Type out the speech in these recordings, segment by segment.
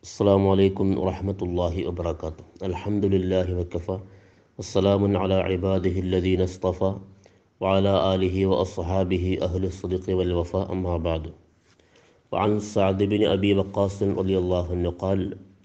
السلام عليكم ورحمة الله وبركاته الحمد لله وكفى والسلام على عباده الذين اصطفى وعلى آله وأصحابه أهل الصدق والوفاء أما بعد وعن سعد بن أبي وقاص رضي الله عنه قال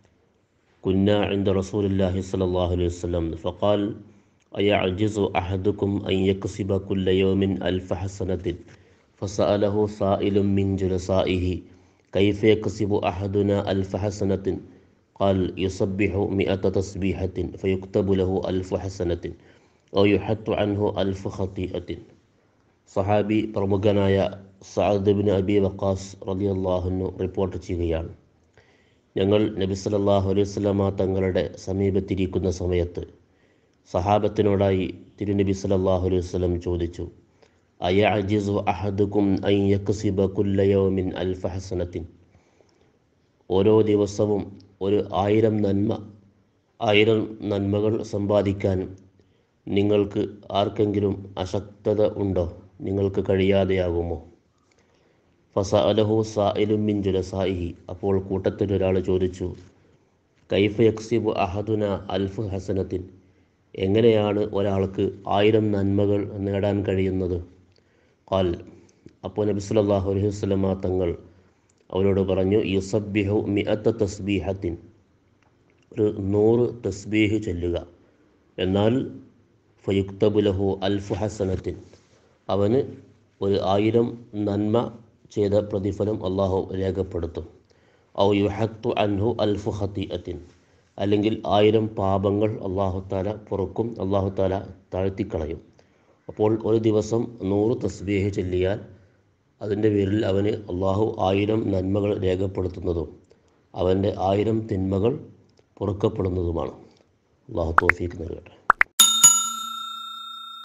كنا عند رسول الله صلى الله عليه وسلم فقال أيعجز أحدكم أن يكسب كل يوم ألف حسنة فسأله سائل من جلسائه كيف يكسب أحدنا ألف حسنة قال يصبح مئة تسبيحة فيكتب له ألف حسنة أو يحط عنه ألف خطيئة സഹാബി പ്രമുഖനായ Saad bin Abi Waqqas റളിയല്ലാഹുന്നു റിപ്പോർട്ട് ചെയ്യുകയാണ് ഞങ്ങൾ നബി സല്ലല്ലാഹു അലൈഹി വസല്ലമ തങ്ങളുടെ സമീപത്തിരിക്കുന്ന സമയത്ത് സഹാബത്തിനോടായി തിരുനബി സല്ലല്ലാഹു അലൈഹി വസല്ലം ചോദിച്ചു അയഅജിസു അഹദുക്കും അൻ യക്സിബ കുല്ല യൗമിൻ അൽഫ ഹസനത്തിൻ ഓരോ ദിവസവും ഒരു ആയിരം നന്മ ആയിരം നന്മകൾ സമ്പാദിക്കാൻ നിങ്ങൾക്ക് ആർക്കെങ്കിലും അശക്തത ഉണ്ടോ നിങ്ങൾക്ക് കഴിയാതെയാകുമോ ഫസ അലഹു സായിലും മിൻ ജുലസായിഹി അപ്പോൾ കൂട്ടത്തിൽ ഒരാൾ ചോദിച്ചു കൈഫ യക്സിബു അഹദുന അൽഫ് ഹസനത്തിൻ എങ്ങനെയാണ് ഒരാൾക്ക് ആയിരം നന്മകൾ നേടാൻ കഴിയുന്നത് ഖാൽ അപ്പോൾ നബി സല്ലല്ലാഹു അലൈഹി വസല്ലമ തങ്ങൾ അവരോട് പറഞ്ഞു യുസബ്ബിഹു മിഅത്ത തസ്ബീഹത്തിൻ ഒരു നൂറ് തസ്ബീഹ് ചൊല്ലുക എന്നാൽ ഫയുക്തബുലഹു അൽഫു ഹസനത്തിൻ അവന് ഒരു ആയിരം നന്മ ചെയ്ത പ്രതിഫലം അള്ളാഹു രേഖപ്പെടുത്തും ഔ യുഹത്തു അൻഹു അൽഫു ഹത്തിഅത്തിൻ അല്ലെങ്കിൽ ആയിരം പാപങ്ങൾ അള്ളാഹു താല പൊറുക്കും അള്ളാഹു താല താഴ്ത്തിക്കളയും അപ്പോൾ ഒരു ദിവസം നൂറ് തസ്ബീഹ് ചൊല്ലിയാൽ അതിൻ്റെ പേരിൽ അവന് അള്ളാഹു ആയിരം നന്മകൾ രേഖപ്പെടുത്തുന്നതും അവൻ്റെ ആയിരം തിന്മകൾ പൊറുക്കപ്പെടുന്നതുമാണ് അള്ളാഹു തോഫീക്ക് നൽകട്ടെ